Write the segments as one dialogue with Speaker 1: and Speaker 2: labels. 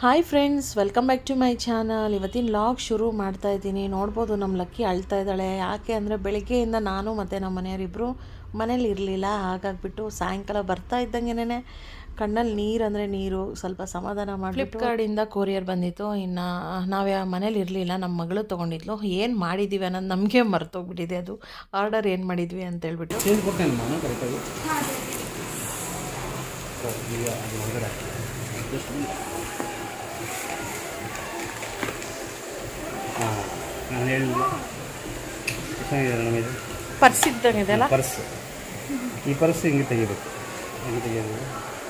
Speaker 1: Hi friends welcome back to my channel ಇವತ್ತಿನ vlog ಶುರು ಮಾಡ್ತಾ ಇದ್ದೀನಿ ನೋಡ್ಬೋದು ನಮ್ಮ ಲಕ್ಕಿ ಅಳ್ತಾ ಇದ್ದಾಳೆ ಯಾಕೆ ಅಂದರೆ ಬೆಳಿಗ್ಗೆಯಿಂದ ನಾನು ಮತ್ತು ನಮ್ಮ ಮನೆಯವರಿಬ್ಬರು ಮನೇಲಿ ಇರಲಿಲ್ಲ ಹಾಗಾಗ್ಬಿಟ್ಟು ಸಾಯಂಕಾಲ ಬರ್ತಾ ಇದ್ದಂಗೆನೇ ಕಣ್ಣಲ್ಲಿ ನೀರು ಅಂದರೆ ನೀರು ಸ್ವಲ್ಪ ಸಮಾಧಾನ ಮಾಡಿ ಫ್ಲಿಪ್ಕಾರ್ಟಿಂದ ಕೊರಿಯರ್ ಬಂದಿತ್ತು ಇನ್ನು ನಾವು ಮನೇಲಿ ಇರಲಿಲ್ಲ ನಮ್ಮ ಮಗಳು ತೊಗೊಂಡಿದ್ಲು ಏನು ಮಾಡಿದ್ದೀವಿ ಅನ್ನೋದು ನಮಗೆ ಮರ್ತೋಗ್ಬಿಟ್ಟಿದೆ ಅದು ಆರ್ಡರ್ ಏನು ಮಾಡಿದ್ವಿ ಅಂತ ಹೇಳ್ಬಿಟ್ಟು
Speaker 2: ಚೇಂಜ್ ಕೊಡ್ತೇನೆ ನಾನು ಕರೆಕ್ಟಾಗಿ ಈಗ ಅದು ಹೊರಗಡೆ ಹಾಂ ನಾನು ಹೇಳಿಲ್ಲ ಚೆನ್ನಾಗಿದೆ ನಮಗೆ
Speaker 1: ಪರ್ಸ್ ಇದ್ದಂಗಿದೆಲ್ಲ
Speaker 2: ಪರ್ಸ್ ಈ ಪರ್ಸ್ ಹಿಂಗೆ ತೆಗಿಬೇಕು ಹಿಂಗೆ ತೆಗಿಯೋದು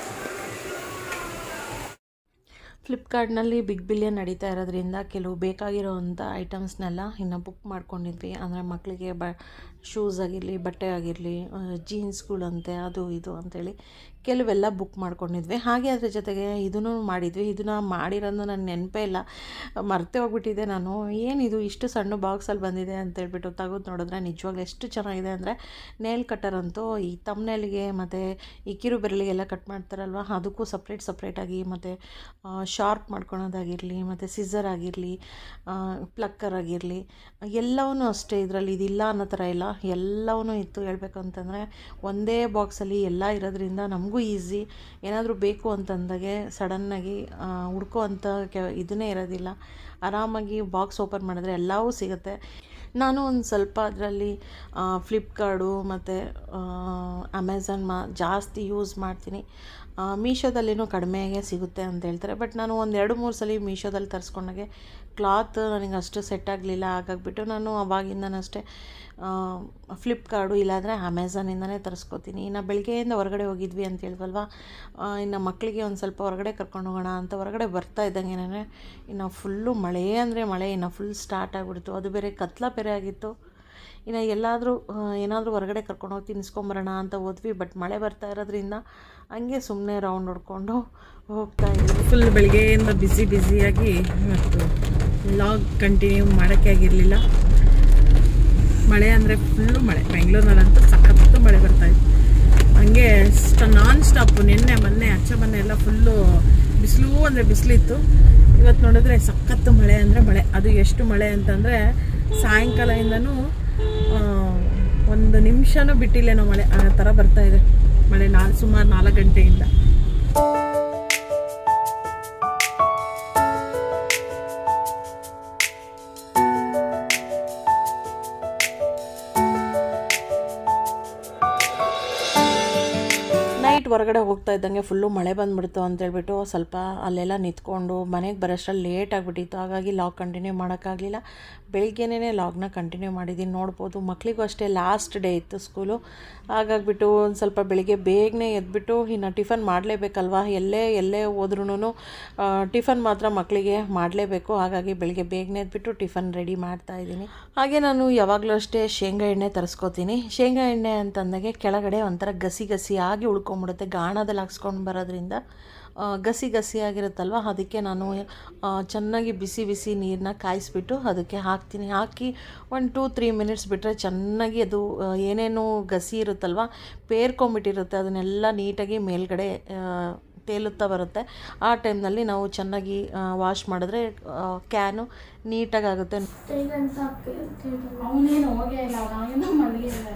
Speaker 1: ಫ್ಲಿಪ್ಕಾರ್ಟ್ನಲ್ಲಿ ಬಿಗ್ ಬಿಲಿಯನ್ ನಡೀತಾ ಇರೋದ್ರಿಂದ ಕೆಲವು ಬೇಕಾಗಿರೋವಂಥ ಐಟಮ್ಸ್ನೆಲ್ಲ ಇನ್ನು ಬುಕ್ ಮಾಡ್ಕೊಂಡಿದ್ವಿ ಅಂದರೆ ಮಕ್ಕಳಿಗೆ ಬ ಶೂಸ್ ಆಗಿರಲಿ ಬಟ್ಟೆ ಆಗಿರಲಿ ಜೀನ್ಸ್ಗಳಂತೆ ಅದು ಇದು ಅಂತೇಳಿ ಕೆಲವೆಲ್ಲ ಬುಕ್ ಮಾಡ್ಕೊಂಡಿದ್ವಿ ಹಾಗೆ ಅದ್ರ ಜೊತೆಗೆ ಇದನ್ನು ಮಾಡಿದ್ವಿ ಇದನ್ನು ಮಾಡಿರೋದು ನನ್ನ ನೆನಪೇ ಇಲ್ಲ ಮರ್ತೇ ಹೋಗ್ಬಿಟ್ಟಿದೆ ನಾನು ಏನಿದು ಇಷ್ಟು ಸಣ್ಣ ಬಾಕ್ಸಲ್ಲಿ ಬಂದಿದೆ ಅಂತೇಳ್ಬಿಟ್ಟು ತೆಗೆದು ನೋಡಿದ್ರೆ ನಿಜವಾಗ್ಲೂ ಎಷ್ಟು ಚೆನ್ನಾಗಿದೆ ಅಂದರೆ ನೇಲ್ ಕಟ್ಟರ್ ಅಂತೂ ಈ ತಮ್ನೇಲಿಗೆ ಮತ್ತು ಈ ಕಿರು ಬೆರಳಿಗೆಲ್ಲ ಕಟ್ ಮಾಡ್ತಾರಲ್ವ ಅದಕ್ಕೂ ಸಪ್ರೇಟ್ ಸಪ್ರೇಟಾಗಿ ಮತ್ತು ಶಾರ್ಪ್ ಮಾಡ್ಕೊಳೋದಾಗಿರಲಿ ಮತ್ತು ಸಿಸರ್ ಆಗಿರಲಿ ಪ್ಲಕ್ಕರ್ ಆಗಿರಲಿ ಎಲ್ಲವೂ ಅಷ್ಟೇ ಇದರಲ್ಲಿ ಇದಿಲ್ಲ ಅನ್ನೋ ಥರ ಇಲ್ಲ ಎಲ್ಲವೂ ಇತ್ತು ಹೇಳಬೇಕು ಅಂತಂದರೆ ಒಂದೇ ಬಾಕ್ಸಲ್ಲಿ ಎಲ್ಲ ಇರೋದ್ರಿಂದ ನಮಗೂ ಈಸಿ ಏನಾದರೂ ಬೇಕು ಅಂತಂದಾಗೆ ಸಡನ್ನಾಗಿ ಹುಡ್ಕೋ ಅಂಥ ಕೆ ಇದನ್ನೇ ಇರೋದಿಲ್ಲ ಆರಾಮಾಗಿ ಬಾಕ್ಸ್ ಓಪನ್ ಮಾಡಿದ್ರೆ ಎಲ್ಲವೂ ಸಿಗುತ್ತೆ ನಾನು ಒಂದು ಸ್ವಲ್ಪ ಅದರಲ್ಲಿ ಫ್ಲಿಪ್ಕಾರ್ಡು ಮತ್ತು ಅಮೆಝಾನ್ ಮಾ ಜಾಸ್ತಿ ಯೂಸ್ ಮಾಡ್ತೀನಿ ಮೀಶೋದಲ್ಲಿನೂ ಕಡಿಮೆಗೆ ಸಿಗುತ್ತೆ ಅಂತ ಹೇಳ್ತಾರೆ ಬಟ್ ನಾನು ಒಂದು ಎರಡು ಮೂರು ಸಲ ಮೀಶೋದಲ್ಲಿ ತರಿಸ್ಕೊಂಡಾಗೆ ಕ್ಲಾತ್ ನನಗೆ ಅಷ್ಟು ಸೆಟ್ ಆಗಲಿಲ್ಲ ಹಾಗಾಗ್ಬಿಟ್ಟು ನಾನು ಅವಾಗಿಂದನಷ್ಟೇ ಫ್ಲಿಪ್ಕಾರ್ಡು ಇಲ್ಲಾಂದರೆ ಅಮೆಝಾನಿಂದನೇ ತರಿಸ್ಕೊತೀನಿ ಇನ್ನು ಬೆಳಗ್ಗೆಯಿಂದ ಹೊರಗಡೆ ಹೋಗಿದ್ವಿ ಅಂತ ಹೇಳಿದ್ವಲ್ವ ಇನ್ನು ಮಕ್ಕಳಿಗೆ ಒಂದು ಸ್ವಲ್ಪ ಹೊರಗಡೆ ಕರ್ಕೊಂಡು ಹೋಗೋಣ ಅಂತ ಹೊರಗಡೆ ಬರ್ತಾ ಇದ್ದಂಗೆನೇ ಇನ್ನು ಫುಲ್ಲು ಮಳೆ ಅಂದರೆ ಮಳೆ ಇನ್ನು ಫುಲ್ ಸ್ಟಾರ್ಟ್ ಆಗಿಬಿಡ್ತು ಅದು ಬೇರೆ ಕತ್ಲ ಬೇರೆ ಆಗಿತ್ತು ಇನ್ನು ಎಲ್ಲಾದರೂ ಏನಾದರೂ ಹೊರಗಡೆ ಕರ್ಕೊಂಡು ಹೋಗಿ ತಿನ್ನಿಸ್ಕೊಂಬರೋಣ ಅಂತ ಹೋದ್ವಿ ಬಟ್ ಮಳೆ ಬರ್ತಾ ಇರೋದ್ರಿಂದ ಹಂಗೆ ಸುಮ್ಮನೆ ರೌಂಡ್ ಹೊಡ್ಕೊಂಡು ಹೋಗ್ತಾ ಇದ್ವಿ ಫುಲ್ ಬೆಳಗ್ಗೆಯಿಂದ ಬ್ಯುಸಿ ಬ್ಯುಸಿಯಾಗಿ ಮತ್ತು ಲಾಗ್ ಕಂಟಿನ್ಯೂ ಮಾಡೋಕ್ಕೆ ಆಗಿರಲಿಲ್ಲ ಮಳೆ ಅಂದರೆ ಫುಲ್ಲು ಮಳೆ ಬೆಂಗಳೂರಿನಲ್ಲಂತೂ ಸಖತ್ತು ಮಳೆ ಬರ್ತಾಯಿತ್ತು ಹಂಗೆ ಸ್ಟ್ ನಾನ್ ಸ್ಟಾಪು ನಿನ್ನೆ ಮೊನ್ನೆ ಅಚ್ಚ ಮೊನ್ನೆ ಎಲ್ಲ ಫುಲ್ಲು ಬಿಸಿಲು ಅಂದರೆ ಬಿಸಿಲಿತ್ತು ಇವತ್ತು ನೋಡಿದ್ರೆ ಸಖತ್ತು ಮಳೆ ಅಂದರೆ ಮಳೆ ಅದು ಎಷ್ಟು ಮಳೆ ಅಂತಂದರೆ ಸಾಯಂಕಾಲದಿಂದನೂ ಒಂದು ನಿಮಿಷನೂ ಬಿಟ್ಟಿಲ್ಲೇನೋ ಮಳೆ ಆ ಥರ ಬರ್ತಾ ಇದೆ ಮಳೆ ನಾ ಸುಮಾರು ನಾಲ್ಕು ಗಂಟೆಯಿಂದ ನೈಟ್ ಹೊರಗಡೆ ಹೋಗ್ತಾ ಇದ್ದಂಗೆ ಫುಲ್ಲು ಮಳೆ ಬಂದುಬಿಡ್ತು ಅಂತೇಳ್ಬಿಟ್ಟು ಸ್ವಲ್ಪ ಅಲ್ಲೆಲ್ಲ ನಿಂತ್ಕೊಂಡು ಮನೆಗೆ ಬರೋಷ್ಟರಲ್ಲಿ ಲೇಟ್ ಆಗಿಬಿಟ್ಟಿತ್ತು ಹಾಗಾಗಿ ಲಾಗ್ ಕಂಟಿನ್ಯೂ ಮಾಡೋಕ್ಕಾಗಲಿಲ್ಲ ಬೆಳಿಗ್ಗೆನೇ ಲಾಗ್ನ ಕಂಟಿನ್ಯೂ ಮಾಡಿದ್ದೀನಿ ನೋಡ್ಬೋದು ಮಕ್ಕಳಿಗೂ ಅಷ್ಟೇ ಲಾಸ್ಟ್ ಡೇ ಇತ್ತು ಸ್ಕೂಲು ಹಾಗಾಗ್ಬಿಟ್ಟು ಒಂದು ಸ್ವಲ್ಪ ಬೆಳಿಗ್ಗೆ ಬೇಗನೆ ಎದ್ಬಿಟ್ಟು ಇನ್ನು ಟಿಫನ್ ಮಾಡಲೇಬೇಕಲ್ವಾ ಎಲ್ಲೇ ಎಲ್ಲೇ ಹೋದ್ರೂ ಟಿಫನ್ ಮಾತ್ರ ಮಕ್ಕಳಿಗೆ ಮಾಡಲೇಬೇಕು ಹಾಗಾಗಿ ಬೆಳಿಗ್ಗೆ ಬೇಗನೆ ಎದ್ಬಿಟ್ಟು ಟಿಫನ್ ರೆಡಿ ಮಾಡ್ತಾ ಇದ್ದೀನಿ ಹಾಗೆ ನಾನು ಯಾವಾಗಲೂ ಅಷ್ಟೇ ಶೇಂಗಾ ಎಣ್ಣೆ ತರಿಸ್ಕೋತೀನಿ ಶೇಂಗಾ ಎಣ್ಣೆ ಅಂತಂದಾಗೆ ಕೆಳಗಡೆ ಒಂಥರ ಗಸಿ ಗಸಿ ಆಗಿ ಉಳ್ಕೊಂಬಿಡುತ್ತೆ ಗಾಣದಲ್ಲಿ ಹಾಕ್ಸ್ಕೊಂಡು ಬರೋದ್ರಿಂದ ಗಸಿ ಗಸಿ ಆಗಿರುತ್ತಲ್ವ ಅದಕ್ಕೆ ನಾನು ಚೆನ್ನಾಗಿ ಬಿಸಿ ಬಿಸಿ ನೀರನ್ನ ಕಾಯಿಸ್ಬಿಟ್ಟು ಅದಕ್ಕೆ ಹಾಕ್ತೀನಿ ಹಾಕಿ ಒಂದು ಟೂ ತ್ರೀ ಮಿನಿಟ್ಸ್ ಬಿಟ್ಟರೆ ಚೆನ್ನಾಗಿ ಅದು ಏನೇನು ಗಸಿ ಇರುತ್ತಲ್ವ ಪೇರ್ಕೊಂಬಿಟ್ಟಿರುತ್ತೆ ಅದನ್ನೆಲ್ಲ ನೀಟಾಗಿ ಮೇಲ್ಗಡೆ ತೇಲುತ್ತಾ ಬರುತ್ತೆ ಆ ಟೈಮ್ನಲ್ಲಿ ನಾವು ಚೆನ್ನಾಗಿ ವಾಶ್ ಮಾಡಿದ್ರೆ ಕ್ಯಾನು ನೀಟಾಗಿ ಆಗುತ್ತೆ
Speaker 3: ಅವನೇನು ಹೋಗೇ ಇಲ್ಲ ಅವನೇನು ಮಲಗಿಲ್ಲ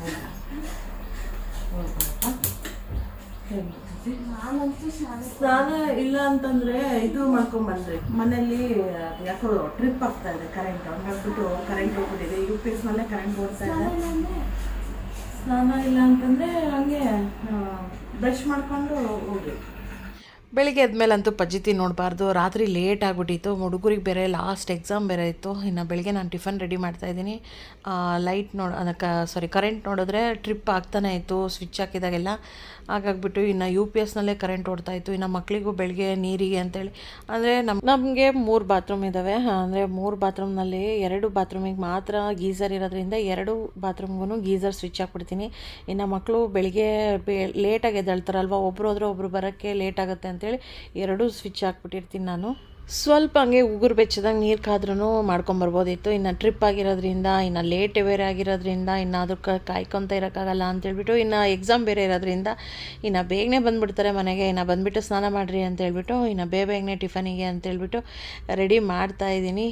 Speaker 3: ನಾನಂತೂ ಶಾಲೆ
Speaker 1: ಸ್ನಾನ ಇಲ್ಲ ಅಂತಂದ್ರೆ ಇದು ಮಾಡ್ಕೊಂಬಂದ್ರಿ ಮನೇಲಿ ಯಾಕೋ ಟ್ರಿಪ್ ಆಗ್ತಾ ಇದೆ ಕರೆಂಟ್ ಹಂಗಾಗ್ಬಿಟ್ಟು ಕರೆಂಟ್ ಹೋಗ್ಬಿಟ್ಟಿದೆ ಯು ಪಿ ಎಸ್ನಲ್ಲೇ ಕರೆಂಟ್ ಓಡ್ತಾ ಇದೆ ಸ್ನಾನ ಇಲ್ಲ ಅಂತಂದ್ರೆ ಹಂಗೆ ಬ್ರಷ್ ಮಾಡ್ಕೊಂಡು ಹೋಗಿ ಬೆಳಿಗ್ಗೆ ಎದ್ಮೇಲಂತೂ ಪಜ್ಜಿತಿ ನೋಡಬಾರ್ದು ರಾತ್ರಿ ಲೇಟ್ ಆಗಿಬಿಟ್ಟಿತ್ತು ಹುಡುಗರಿಗೆ ಬೇರೆ ಲಾಸ್ಟ್ ಎಕ್ಸಾಮ್ ಬೇರೆ ಇತ್ತು ಇನ್ನು ಬೆಳಿಗ್ಗೆ ನಾನು ಟಿಫನ್ ರೆಡಿ ಮಾಡ್ತಾಯಿದ್ದೀನಿ ಲೈಟ್ ನೋಡ್ ಅದಕ್ಕೆ ಸಾರಿ ಕರೆಂಟ್ ನೋಡಿದ್ರೆ ಟ್ರಿಪ್ ಆಗ್ತಾನೆ ಇತ್ತು ಸ್ವಿಚ್ ಹಾಕಿದಾಗೆಲ್ಲ ಹಾಗಾಗ್ಬಿಟ್ಟು ಇನ್ನು ಯು ಪಿ ಎಸ್ನಲ್ಲೇ ಕರೆಂಟ್ ಓಡ್ತಾ ಇತ್ತು ಇನ್ನು ಮಕ್ಕಳಿಗೂ ಬೆಳಗ್ಗೆ ನೀರಿಗೆ ಅಂತೇಳಿ ಅಂದರೆ ನಮ್ಮ ನಮಗೆ ಮೂರು ಬಾತ್ರೂಮ್ ಇದ್ದಾವೆ ಅಂದರೆ ಮೂರು ಬಾತ್ರೂಮ್ನಲ್ಲಿ ಎರಡು ಬಾತ್ರೂಮಿಗೆ ಮಾತ್ರ ಗೀಸರ್ ಇರೋದ್ರಿಂದ ಎರಡು ಬಾತ್ರೂಮ್ಗೂ ಗೀಸರ್ ಸ್ವಿಚ್ ಹಾಕ್ಬಿಡ್ತೀನಿ ಇನ್ನು ಮಕ್ಕಳು ಬೆಳಿಗ್ಗೆ ಬೇ ಲೇಟಾಗಿ ಎದ್ದೇಳ್ತಾರಲ್ವ ಒಬ್ರು ಹೋದ್ರೆ ಒಬ್ರು ಬರೋಕ್ಕೆ ಲೇಟ್ ಆಗುತ್ತೆ ಅಂತೇಳಿ ಎರಡೂ ಸ್ವಿಚ್ ಹಾಕ್ಬಿಟ್ಟಿರ್ತೀನಿ ನಾನು ಸ್ವಲ್ಪ ಹಂಗೆ ಉಗುರು ಬೆಚ್ಚದಂಗೆ ನೀರು ಕಾದ್ರೂ ಮಾಡ್ಕೊಂಬರ್ಬೋದಿತ್ತು ಇನ್ನು ಟ್ರಿಪ್ ಆಗಿರೋದ್ರಿಂದ ಇನ್ನು ಲೇಟ್ ಬೇರೆ ಆಗಿರೋದ್ರಿಂದ ಇನ್ನು ಅದಕ್ಕೆ ಕಾಯ್ಕೊತ ಇರೋಕ್ಕಾಗಲ್ಲ ಅಂತೇಳ್ಬಿಟ್ಟು ಇನ್ನು ಎಕ್ಸಾಮ್ ಬೇರೆ ಇರೋದ್ರಿಂದ ಇನ್ನು ಬೇಗನೆ ಬಂದುಬಿಡ್ತಾರೆ ಮನೆಗೆ ಇನ್ನು ಬಂದುಬಿಟ್ಟು ಸ್ನಾನ ಮಾಡಿರಿ ಅಂತ ಹೇಳ್ಬಿಟ್ಟು ಇನ್ನು ಬೇಗ ಬೇಗನೆ ಟಿಫನಿಗೆ ಅಂತೇಳ್ಬಿಟ್ಟು ರೆಡಿ ಮಾಡ್ತಾ ಇದ್ದೀನಿ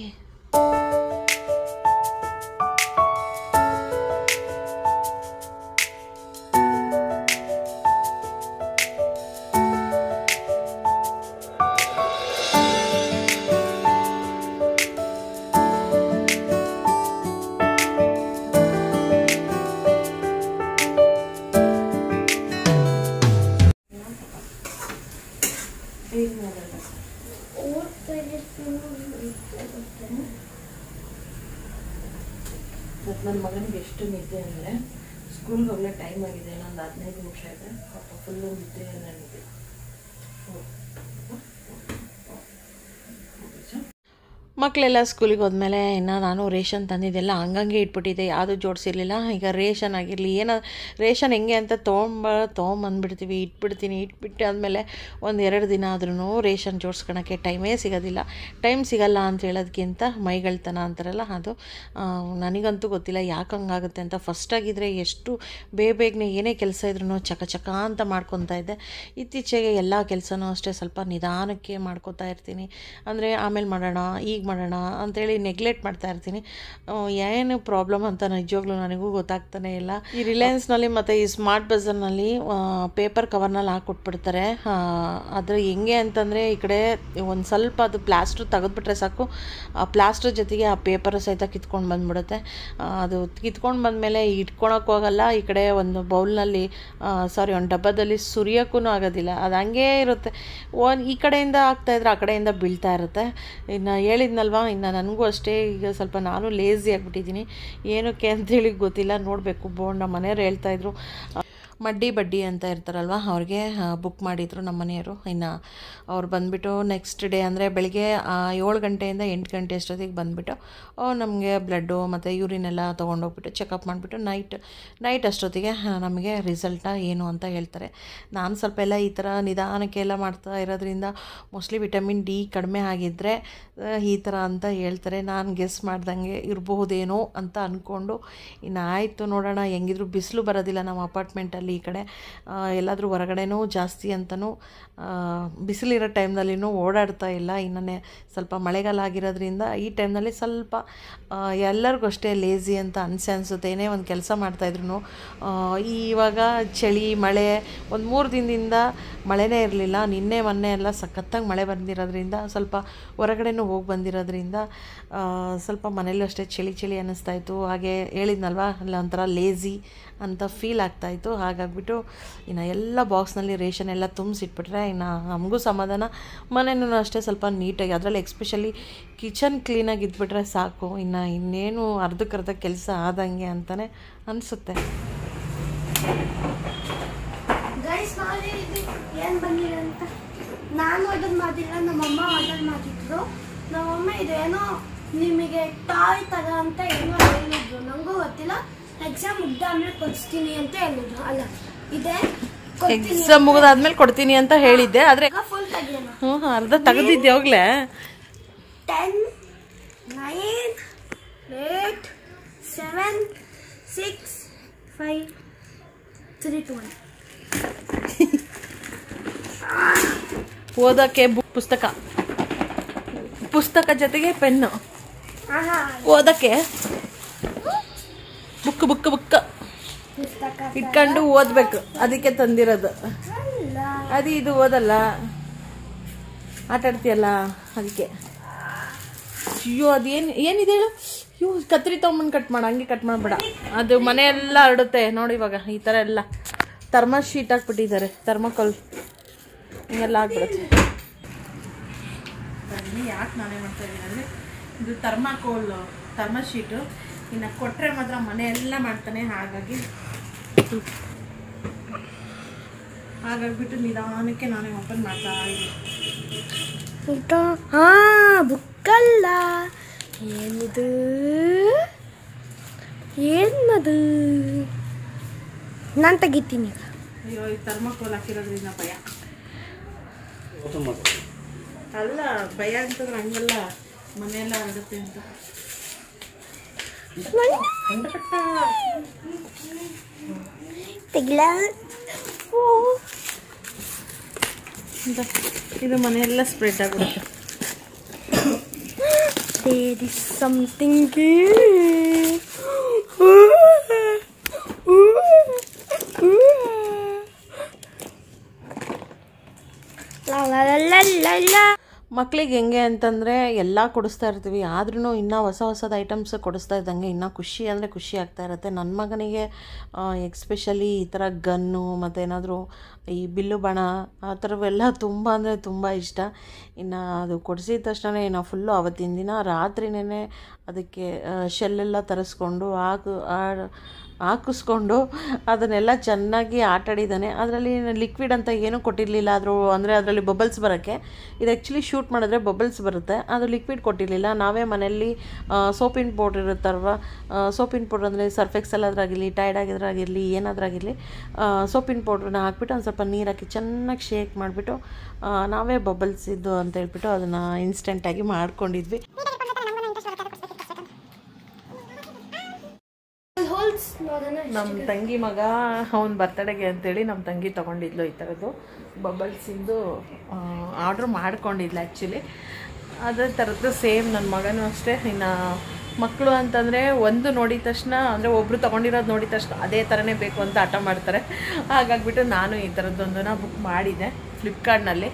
Speaker 1: ಮತ್ತು ನನ್ನ ಮಗನಿಗೆ ಎಷ್ಟು ನಿದ್ದೆ ಅಂದರೆ ಸ್ಕೂಲ್ಗೆ ಹೋಗಲೇ ಟೈಮ್ ಆಗಿದೆ ಇನ್ನೊಂದು ಹದಿನೈದು ನಿಮಿಷ ಇದೆ ಪಾಪ ಫುಲ್ಲು ನಿದ್ದೆ ನನಗೆ ಮಕ್ಕಳೆಲ್ಲ ಸ್ಕೂಲಿಗೆ ಹೋದ್ಮೇಲೆ ಇನ್ನು ನಾನು ರೇಷನ್ ತಂದಿದ್ದೆಲ್ಲ ಹಂಗಂಗೆ ಇಟ್ಬಿಟ್ಟಿದ್ದೆ ಯಾವುದೂ ಜೋಡಿಸಿರ್ಲಿಲ್ಲ ಈಗ ರೇಷನ್ ಆಗಿರಲಿ ಏನೋ ರೇಷನ್ ಹೆಂಗೆ ಅಂತ ತೊಗೊಂಬ ತೊಗೊಂಬಂದ್ಬಿಡ್ತೀವಿ ಇಟ್ಬಿಡ್ತೀನಿ ಇಟ್ಬಿಟ್ಟು ಆದಮೇಲೆ ಒಂದು ಎರಡು ದಿನ ಆದ್ರೂ ರೇಷನ್ ಜೋಡಿಸ್ಕೊಳಕ್ಕೆ ಟೈಮೇ ಸಿಗೋದಿಲ್ಲ ಟೈಮ್ ಸಿಗಲ್ಲ ಅಂತ ಹೇಳೋದಕ್ಕಿಂತ ಮೈಗಳ್ತನ ಅಂತಾರಲ್ಲ ಅದು ಆ, ನನಗಂತೂ ಗೊತ್ತಿಲ್ಲ ಯಾಕೆ ಹಂಗಾಗುತ್ತೆ ಅಂತ ಫಸ್ಟಾಗಿದ್ದರೆ ಎಷ್ಟು ಬೇಗ ಬೇಗನೆ ಏನೇ ಕೆಲಸ ಇದ್ರೂ ಚಕ ಚಕ ಅಂತ ಮಾಡ್ಕೊತಾ ಇದ್ದೆ ಇತ್ತೀಚೆಗೆ ಎಲ್ಲ ಕೆಲಸನೂ ಅಷ್ಟೇ ಸ್ವಲ್ಪ ನಿಧಾನಕ್ಕೆ ಮಾಡ್ಕೊತಾ ಇರ್ತೀನಿ ಅಂದರೆ ಆಮೇಲೆ ಮಾಡೋಣ ಈಗ ಮಾಡೋಣ ಅಂತೇಳಿ ನೆಗ್ಲೆಕ್ಟ್ ಮಾಡ್ತಾ ಇರ್ತೀನಿ ಆ, ಏನು ಪ್ರಾಬ್ಲಮ್ ಅಂತ ನಿಜವಾಗ್ಲೂ ನನಗೂ ಗೊತ್ತಾಗ್ತಾನೆ ಇಲ್ಲ ಈ ರಿಲಯನ್ಸ್ನಲ್ಲಿ ಮತ್ತು ಈ ಸ್ಮಾರ್ಟ್ ಬಜಾರ್ನಲ್ಲಿ ಪೇಪರ್ ಕವರ್ನಲ್ಲಿ ಹಾಕ್ಕೊಟ್ಬಿಡ್ತಾರೆ ಆದರೆ ಹೆಂಗೆ ಅಂತಂದರೆ ಈ ಕಡೆ ಒಂದು ಸ್ವಲ್ಪ ಅದು ಪ್ಲಾಸ್ಟ್ರ್ ತೆಗೆದ್ಬಿಟ್ರೆ ಸಾಕು ಆ ಪ್ಲಾಸ್ಟ್ರ್ ಜೊತೆಗೆ ಆ ಪೇಪರ್ ಸಹಿತ ಕಿತ್ಕೊಂಡು ಬಂದ್ಬಿಡುತ್ತೆ ಆ, ಅದು ಕಿತ್ಕೊಂಡು ಬಂದಮೇಲೆ ಇಟ್ಕೊಳಕ್ಕೂ ಹೋಗಲ್ಲ ಈ ಕಡೆ ಒಂದು ಬೌಲ್ನಲ್ಲಿ ಸಾರಿ ಒಂದು ಡಬ್ಬದಲ್ಲಿ ಸುರಿಯೋಕ್ಕೂ ಆಗೋದಿಲ್ಲ ಅದು ಹಂಗೇ ಇರುತ್ತೆ ಒಂದು ಈ ಕಡೆಯಿಂದ ಆಗ್ತಾಯಿದ್ರೆ ಆ ಕಡೆಯಿಂದ ಬೀಳ್ತಾ ಇರುತ್ತೆ ಇನ್ನು ಹೇಳಿದ್ನಲ್ವಾ ಇನ್ನು ನನಗೂ ಅಷ್ಟೇ ಈಗ ಸ್ವಲ್ಪ ನಾನು ಲೇಝಿ ಆಗಿಬಿಟ್ಟಿದ್ದೀನಿ ಏನಕ್ಕೆ ಅಂತೇಳಿ ಗೊತ್ತಿಲ್ಲ ನೋಡಬೇಕು ಬೋರ್ಡ್ ನಮ್ಮ ಮನೆಯವ್ರು ಹೇಳ್ತಾಯಿದ್ರು ಮಡ್ಡಿ ಬಡ್ಡಿ ಅಂತ ಇರ್ತಾರಲ್ವ ಅವ್ರಿಗೆ ಬುಕ್ ಮಾಡಿದರು ನಮ್ಮ ಮನೆಯವರು ಇನ್ನು ಅವ್ರು ಬಂದುಬಿಟ್ಟು ನೆಕ್ಸ್ಟ್ ಡೇ ಅಂದರೆ ಬೆಳಿಗ್ಗೆ ಏಳು ಗಂಟೆಯಿಂದ ಎಂಟು ಗಂಟೆ ಅಷ್ಟೊತ್ತಿಗೆ ಬಂದುಬಿಟ್ಟು ನಮಗೆ ಬ್ಲಡ್ಡು ಮತ್ತು ಯೂರಿನ್ ಎಲ್ಲ ತೊಗೊಂಡೋಗ್ಬಿಟ್ಟು ಚೆಕಪ್ ಮಾಡಿಬಿಟ್ಟು ನೈಟ್ ನೈಟ್ ಅಷ್ಟೊತ್ತಿಗೆ ಆ, ನಮಗೆ ರಿಸಲ್ಟ ಏನು ಅಂತ ಹೇಳ್ತಾರೆ ನಾನು ಸ್ವಲ್ಪ ಎಲ್ಲ ಈ ಥರ ನಿಧಾನಕ್ಕೆ ಎಲ್ಲ ಮಾಡ್ತಾ ಇರೋದ್ರಿಂದ ಮೋಸ್ಟ್ಲಿ ವಿಟಮಿನ್ ಡಿ ಕಡಿಮೆ ಆಗಿದ್ದರೆ ಆ, ಈ ಥರ ಅಂತ ಹೇಳ್ತಾರೆ ನಾನು ಗೆಸ್ ಮಾಡ್ದಂಗೆ ಇರಬಹುದೇನೋ ಅಂತ ಅಂದ್ಕೊಂಡು ಇನ್ನು ಆಯಿತು ನೋಡೋಣ ಹೆಂಗಿದ್ರು ಬಿಸಿಲು ಬರೋದಿಲ್ಲ ನಮ್ಮ ಅಪಾರ್ಟ್ಮೆಂಟಲ್ಲಿ ಈ ಕಡೆ ಆ, ಎಲ್ಲಾದರೂ ಹೊರಗಡೆನೂ ಜಾಸ್ತಿ ಅಂತಲೂ ಬಿಸಿಲಿರೋ ಟೈಮ್ನಲ್ಲಿನೂ ಓಡಾಡ್ತಾ ಇಲ್ಲ ಇನ್ನೇ ಸ್ವಲ್ಪ ಮಳೆಗಾಲ ಆಗಿರೋದ್ರಿಂದ ಈ ಟೈಮ್ನಲ್ಲಿ ಸ್ವಲ್ಪ ಆ, ಎಲ್ಲರಿಗೂ ಅಷ್ಟೇ ಲೇಝಿ ಅಂತ ಅನಿಸೆ ಅನಿಸುತ್ತೆ ಏನೇ ಒಂದು ಕೆಲಸ ಮಾಡ್ತಾಯಿದ್ರು ಇವಾಗ ಚಳಿ ಮಳೆ ಒಂದು ಮೂರು ದಿನದಿಂದ ಮಳೆನೇ ಇರಲಿಲ್ಲ ನಿನ್ನೆ ಮೊನ್ನೆ ಎಲ್ಲ ಸಖತ್ತಾಗಿ ಮಳೆ ಬಂದಿರೋದ್ರಿಂದ ಸ್ವಲ್ಪ ಹೊರಗಡೆನೂ ಹೋಗಿ ಬಂದಿರೋದ್ರಿಂದ ಆ, ಸ್ವಲ್ಪ ಮನೇಲೂ ಅಷ್ಟೇ ಚಳಿ ಚಳಿ ಅನ್ನಿಸ್ತಾ ಇತ್ತು ಹಾಗೆ ಹೇಳಿದ್ನಲ್ವಾ ಅಲ್ಲ ಒಂಥರ ಲೇಝಿ ಅಂತ ಫೀಲ್ ಆಗ್ತಾಯಿತ್ತು ಹಾಗಾಗ್ಬಿಟ್ಟು ಇನ್ನು ಎಲ್ಲ ಬಾಕ್ಸ್ನಲ್ಲಿ ರೇಷನ್ ಎಲ್ಲ ತುಂಬಿಸಿಟ್ಬಿಟ್ರೆ ಇನ್ನು ನಮಗೂ ಸಮಾಧಾನ ಮನೆಯೂ ಅಷ್ಟೇ ಸ್ವಲ್ಪ ನೀಟಾಗಿ ಅದರಲ್ಲಿ ಎಕ್ಸ್ಪೆಷಲಿ ಕಿಚನ್ ಕ್ಲೀನಾಗಿ ಇದ್ಬಿಟ್ರೆ ಸಾಕು ಇನ್ನು ಇನ್ನೇನು ಅರ್ಧಕ್ಕರ್ಧ ಕೆಲಸ ಆದಂಗೆ ಅಂತಲೇ ಅನಿಸುತ್ತೆ
Speaker 3: ಗೈಸ್ ನೋಡಿ ಇದು ಏನು ಬಂದಿದೆ ಅಂತ ನಾನು ಆರ್ಡರ್ ಮಾಡಿಲ್ಲ ನಮ್ಮಮ್ಮ ಆರ್ಡರ್ ಮಾಡಿದ್ರು ನಮ್ಮಮ್ಮ ಇದೇನೋ ನಿಮಗೆ ಟಾಯ್ ಥರ ಅಂತ ಏನೋ ಹೇಳಿದ್ರು ನನಗೂ ಗೊತ್ತಿಲ್ಲ ಎಕ್ಸಾಮ್ ಮುಗ್ದಾದ್ಮೇಲೆ ಕೊಡಿಸ್ತೀನಿ ಅಂತ ಹೇಳಿದ್ರು ಅಲ್ಲ ಇದೆ ಕೊಡ್ತೀನಿ
Speaker 1: ಎಕ್ಸಾಮ್ ಮುಗಿದಾದ್ಮೇಲೆ ಕೊಡ್ತೀನಿ ಅಂತ ಹೇಳಿದ್ದೆ ಆದರೆ
Speaker 3: ಫುಲ್ ತೆಗಿಯೋಣ
Speaker 1: ಹ್ಞೂ ಅರ್ಧ ತೆಗೆದಿದ್ದೆ ಹೋಗ್ಲೇ
Speaker 3: ten nine eight seven six five three two one
Speaker 1: ಓದೋಕ್ಕೆ ಬುಕ್ ಪುಸ್ತಕ ಪುಸ್ತಕ ಜೊತೆಗೆ ಪೆನ್ನು
Speaker 3: ಆಹಾ
Speaker 1: ಓದೋಕ್ಕೆ ಬುಕ್ ಬುಕ್ ಬುಕ್
Speaker 3: ಪುಸ್ತಕ
Speaker 1: ಇಟ್ಕೊಂಡು ಓದ್ಬೇಕು ಅದಕ್ಕೆ ತಂದಿರೋದು
Speaker 3: ಅಲ್ಲ
Speaker 1: ಅದು ಇದು ಓದಲ್ಲ ಆಟ ಆಡ್ತೀಯಲ್ಲ ಅದಕ್ಕೆ ಅಯ್ಯೋ ಅದೇನು ಏನಿದೆ ಹೇಳು ಅಯ್ಯೋ ಕತ್ರಿ ತೊಗೊಂಬಂದು ಕಟ್ ಮಾಡು ಹಂಗೆ ಕಟ್ ಮಾಡಬೇಡ ಅದು ಮನೆಯೆಲ್ಲ ಹರಡುತ್ತೆ ನೋಡಿ ಇವಾಗ ಈ ಥರ ಎಲ್ಲ ಥರ್ಮ ಶೀಟ್ ಹಾಕ್ಬಿಟ್ಟಿದ್ದಾರೆ ಥರ್ಮಕೋಲ್ ಹಿಂಗೆಲ್ಲ ಆಗ್ಬಿಡುತ್ತೆ ಯಾಕೆ ನಾನೇ ಮಾಡ್ತಾ ಇದ್ದೀನಿ ಅಂದರೆ ಇದು ಥರ್ಮಾಕೋಲ್ ಥರ್ಮ ಶೀಟು ಇನ್ನು ಕೊಟ್ಟರೆ ಮಾತ್ರ ಮನೆಯೆಲ್ಲ ಮಾಡ್ತಾನೆ ಹಾಗಾಗಿ ಹಾಗಾಗ್ಬಿಟ್ಟು ನಿಧಾನಕ್ಕೆ ನಾನೇ ಓಪನ್ ಮಾಡ್ತಾ ಇದ್ದೀನಿ
Speaker 3: ಊಟ ಹಾ ಬುಕ್ಕಲ್ಲ ಏನಿದು ಏನದು ನಾನು ತೆಗಿತೀನಿ ಈಗ
Speaker 1: ಅಯ್ಯೋ ಈ ಥರ್ಮಕೋಲ್ ಹಾಕಿರೋದ್ರಿಂದ ಭಯ
Speaker 2: ಓಪನ್ ಮಾಡಿ
Speaker 1: ಅಲ್ಲ ಭಯ ಅಂತಂದ್ರೆ ಹಂಗಲ್ಲ ಮನೆಯೆಲ್ಲ ಆಗುತ್ತೆ ಅಂತ
Speaker 3: ತೆಗಿಲ
Speaker 1: ಇಂದ ಇದು ಮನೆಯೆಲ್ಲ ಸ್ಪ್ರೆಡ್ ಆಗ್ಬಿಡುತ್ತೆ
Speaker 3: There is something La la la la la la.
Speaker 1: ಮಕ್ಳಿಗೆ ಹೆಂಗೆ ಅಂತಂದರೆ ಎಲ್ಲ ಕೊಡಿಸ್ತಾ ಇರ್ತೀವಿ ಆದ್ರೂ ಇನ್ನೂ ಹೊಸ ಹೊಸದು ಐಟಮ್ಸ್ ಕೊಡಿಸ್ತಾ ಇದ್ದಂಗೆ ಇನ್ನೂ ಖುಷಿ ಅಂದರೆ ಖುಷಿ ಆಗ್ತಾ ಇರುತ್ತೆ ನನ್ನ ಮಗನಿಗೆ ಎಕ್ಸ್ಪೆಷಲಿ ಈ ಥರ ಗನ್ನು ಮತ್ತು ಏನಾದರೂ ಈ ಬಿಲ್ಲು ಬಾಣ ಆ ಥರವೆಲ್ಲ ತುಂಬ ಅಂದರೆ ತುಂಬ ಇಷ್ಟ ಇನ್ನು ಅದು ಕೊಡಿಸಿದ ತಕ್ಷಣ ನಾವು ಫುಲ್ಲು ಅವತ್ತಿನ ದಿನ ರಾತ್ರಿನೇ ಅದಕ್ಕೆ ಶೆಲ್ಲೆಲ್ಲ ತರಿಸ್ಕೊಂಡು ಹಾಕು ಆ- ಹಾಕಿಸ್ಕೊಂಡು ಅದನ್ನೆಲ್ಲ ಚೆನ್ನಾಗಿ ಆಟಾಡಿದ್ದಾನೆ ಅದರಲ್ಲಿ ಲಿಕ್ವಿಡ್ ಅಂತ ಏನೂ ಕೊಟ್ಟಿರಲಿಲ್ಲ ಆದರೂ ಅಂದರೆ ಅದರಲ್ಲಿ ಬಬಲ್ಸ್ ಬರೋಕ್ಕೆ ಇದು ಆ್ಯಕ್ಚುಲಿ ಶೂಟ್ ಮಾಡಿದ್ರೆ ಬಬಲ್ಸ್ ಬರುತ್ತೆ ಅದು ಲಿಕ್ವಿಡ್ ಕೊಟ್ಟಿರಲಿಲ್ಲ ನಾವೇ ಮನೆಯಲ್ಲಿ ಸೋಪಿನ ಪೌಡ್ರ್ ಇರುತ್ತಲ್ವ ಸೋಪಿನ ಪೌಡ್ರ್ ಅಂದರೆ ಸರ್ಫೆಕ್ಸಲ್ ಅದ್ರಾಗಿರಲಿ ಟೈಡ್ ಆಗಿದ್ರಾಗಿರಲಿ ಏನಾದ್ರಾಗಿರಲಿ ಸೋಪಿನ ಪೌಡ್ರನ್ನ ಹಾಕ್ಬಿಟ್ಟು ಒಂದು ಸ್ವಲ್ಪ ನೀರು ಹಾಕಿ ಚೆನ್ನಾಗಿ ಶೇಕ್ ಮಾಡಿಬಿಟ್ಟು ನಾವೇ ಬಬಲ್ಸ್ ಇದ್ದು ಅಂತ ಹೇಳ್ಬಿಟ್ಟು ಅದನ್ನು ಇನ್ಸ್ಟೆಂಟಾಗಿ ಮಾಡ್ಕೊಂಡಿದ್ವಿ
Speaker 3: ಹೋಲ್ಸ್ ನೋಡೋಣ
Speaker 1: ನಮ್ಮ ತಂಗಿ ಮಗ ಅವನ ಬರ್ತಡೆಗೆ ಅಂತೇಳಿ ನಮ್ಮ ತಂಗಿ ತೊಗೊಂಡಿದ್ಲು ಈ ಥರದ್ದು ಬಬಲ್ಸಿಂದು ಆರ್ಡ್ರ್ ಮಾಡ್ಕೊಂಡಿದ್ಲು ಆ್ಯಕ್ಚುಲಿ ಅದೇ ಥರದ್ದು ಸೇಮ್ ನನ್ನ ಮಗನೂ ಅಷ್ಟೇ ಇನ್ನು ಮಕ್ಕಳು ಅಂತಂದರೆ ಒಂದು ನೋಡಿದ ತಕ್ಷಣ ಅಂದರೆ ಒಬ್ಬರು ತೊಗೊಂಡಿರೋದು ನೋಡಿದ ತಕ್ಷಣ ಅದೇ ಥರನೇ ಬೇಕು ಅಂತ ಹಠ ಮಾಡ್ತಾರೆ ಹಾಗಾಗ್ಬಿಟ್ಟು ನಾನು ಈ ಥರದ್ದೊಂದನ್ನು ಬುಕ್ ಮಾಡಿದ್ದೆ ಫ್ಲಿಪ್ಕಾರ್ಟ್ನಲ್ಲಿ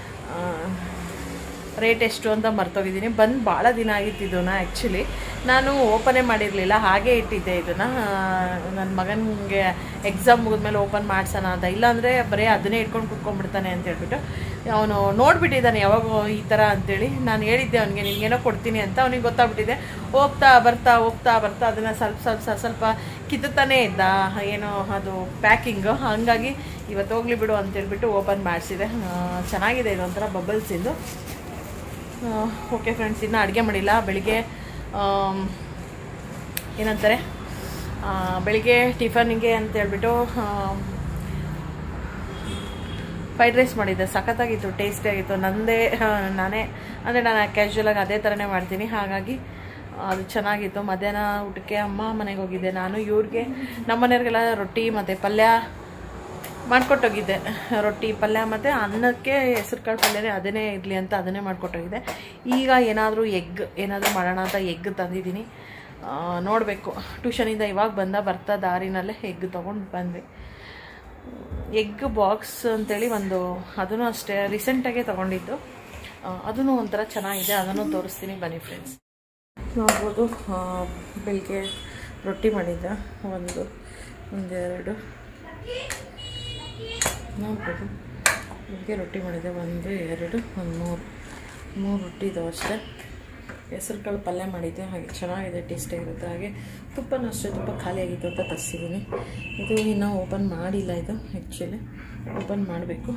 Speaker 1: ರೇಟ್ ಎಷ್ಟು ಅಂತ ಮರ್ತೋಗಿದ್ದೀನಿ ಬಂದು ಭಾಳ ದಿನ ಆಗಿತ್ತು ಇದನ್ನ ಆ್ಯಕ್ಚುಲಿ ನಾನು ಓಪನೇ ಮಾಡಿರಲಿಲ್ಲ ಹಾಗೆ ಇಟ್ಟಿದ್ದೆ ಇದನ್ನು ನನ್ನ ಮಗನಿಗೆ ಎಕ್ಸಾಮ್ ಮುಗಿದ್ಮೇಲೆ ಓಪನ್ ಮಾಡ್ಸೋಣ ಅಂತ ಇಲ್ಲಾಂದರೆ ಬರೀ ಅದನ್ನೇ ಇಟ್ಕೊಂಡು ಕುತ್ಕೊಂಡ್ಬಿಡ್ತಾನೆ ಅಂತ ಹೇಳ್ಬಿಟ್ಟು ಅವನು ನೋಡಿಬಿಟ್ಟಿದ್ದಾನೆ ಯಾವಾಗ ಈ ಥರ ಅಂತೇಳಿ ನಾನು ಹೇಳಿದ್ದೆ ಅವನಿಗೆ ನಿನಗೇನೋ ಕೊಡ್ತೀನಿ ಅಂತ ಅವನಿಗೆ ಗೊತ್ತಾಗ್ಬಿಟ್ಟಿದೆ ಹೋಗ್ತಾ ಬರ್ತಾ ಹೋಗ್ತಾ ಬರ್ತಾ ಅದನ್ನು ಸ್ವಲ್ಪ ಸ್ವಲ್ಪ ಸ್ವಲ್ಪ ಸ್ವಲ್ಪ ಕಿತ್ತುತ್ತಾನೇ ಇದ್ದ ಏನೋ ಅದು ಪ್ಯಾಕಿಂಗು ಹಾಗಾಗಿ ಇವತ್ತು ಹೋಗ್ಲಿ ಬಿಡು ಅಂತೇಳ್ಬಿಟ್ಟು ಓಪನ್ ಮಾಡಿಸಿದೆ ಚೆನ್ನಾಗಿದೆ ಇದೊಂಥರ ಬಬಲ್ಸಿಂದು ಓಕೆ ಫ್ರೆಂಡ್ಸ್ ಇನ್ನೂ ಅಡುಗೆ ಮಾಡಿಲ್ಲ ಬೆಳಿಗ್ಗೆ ಆಮ್, ಏನಂತಾರೆ ಆ, ಬೆಳಿಗ್ಗೆ ಟಿಫನ್ನಿಗೆ ಅಂತ ಹೇಳ್ಬಿಟ್ಟು ಫ್ರೈಡ್ ರೈಸ್ ಮಾಡಿದ್ದೆ ಸಖತ್ತಾಗಿತ್ತು ಟೇಸ್ಟಿ ಆಗಿತ್ತು ನಂದೇ ಆ, ನಾನೇ ಅಂದರೆ ನಾನು ಕ್ಯಾಶುವಲಾಗಿ ಅದೇ ಥರನೇ ಮಾಡ್ತೀನಿ ಹಾಗಾಗಿ ಅದು ಚೆನ್ನಾಗಿತ್ತು ಮಧ್ಯಾಹ್ನ ಊಟಕ್ಕೆ ಅಮ್ಮ ಮನೆಗೆ ಹೋಗಿದ್ದೆ ನಾನು ಇವ್ರಿಗೆ ನಮ್ಮ ಮನೆಯವ್ರಿಗೆಲ್ಲ ರೊಟ್ಟಿ ಮತ್ತು ಪಲ್ಯ ಮಾಡ್ಕೊಟ್ಟೋಗಿದ್ದೆ ರೊಟ್ಟಿ ಪಲ್ಯ ಮತ್ತು ಅನ್ನಕ್ಕೆ ಹೆಸ್ರು ಕಾಳು ಪಲ್ಯನೇ ಅದನ್ನೇ ಇರಲಿ ಅಂತ ಅದನ್ನೇ ಮಾಡ್ಕೊಟ್ಟೋಗಿದ್ದೆ ಈಗ ಏನಾದರೂ ಎಗ್ ಏನಾದರೂ ಮಾಡೋಣ ಅಂತ ಎಗ್ ತಂದಿದ್ದೀನಿ ನೋಡಬೇಕು ಟ್ಯೂಷನಿಂದ ಇವಾಗ ಬಂದ ಬರ್ತಾ ದಾರಿನಲ್ಲೇ ಎಗ್ ತೊಗೊಂಡು ಬಂದ್ವಿ ಎಗ್ ಬಾಕ್ಸ್ ಅಂತೇಳಿ ಒಂದು ಅದನ್ನು ಅಷ್ಟೇ ರೀಸೆಂಟಾಗೆ ತೊಗೊಂಡಿದ್ದು ಅದನ್ನು ಒಂಥರ ಚೆನ್ನಾಗಿದೆ ಅದನ್ನು ತೋರಿಸ್ತೀನಿ ಬನ್ನಿ ಫ್ರೆಂಡ್ಸ್ ನೋಡ್ಬೋದು ಆ, ಬೆಳಿಗ್ಗೆ ರೊಟ್ಟಿ ಮಾಡಿದ್ದೆ ಒಂದು ಒಂದೆರಡು ನೋಡ್ಬೋದು ಬೆಳಿಗ್ಗೆ ರೊಟ್ಟಿ ಮಾಡಿದ್ದೆ ಒಂದು ಎರಡು ಒಂದು ಮೂರು ಮೂರು ರೊಟ್ಟಿ ಇದಾವೆ ಅಷ್ಟೇ ಹೆಸರು ಕಾಳು ಪಲ್ಯ ಮಾಡಿದ್ದೆ ಹಾಗೆ ಚೆನ್ನಾಗಿದೆ ಟೇಸ್ಟಿಯಾಗಿರುತ್ತೆ ಹಾಗೆ ತುಪ್ಪನೂ ಅಷ್ಟೇ ತುಪ್ಪ ಖಾಲಿಯಾಗಿತ್ತು ಅಂತ ತರಿಸಿದ್ದೀನಿ ಇದು ಇನ್ನೂ ಓಪನ್ ಮಾಡಿಲ್ಲ ಇದು ಆ್ಯಕ್ಚುಲಿ ಓಪನ್ ಮಾಡಬೇಕು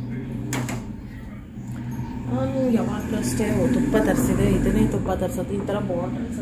Speaker 1: ನಾನು ಯಾವಾಗಲೂ ಅಷ್ಟೇ ತುಪ್ಪ ತರಿಸಿದೆ ಇದನ್ನೇ ತುಪ್ಪ ತರಿಸೋದು ಈ ಥರ ಬಾಟಲ್ಸ್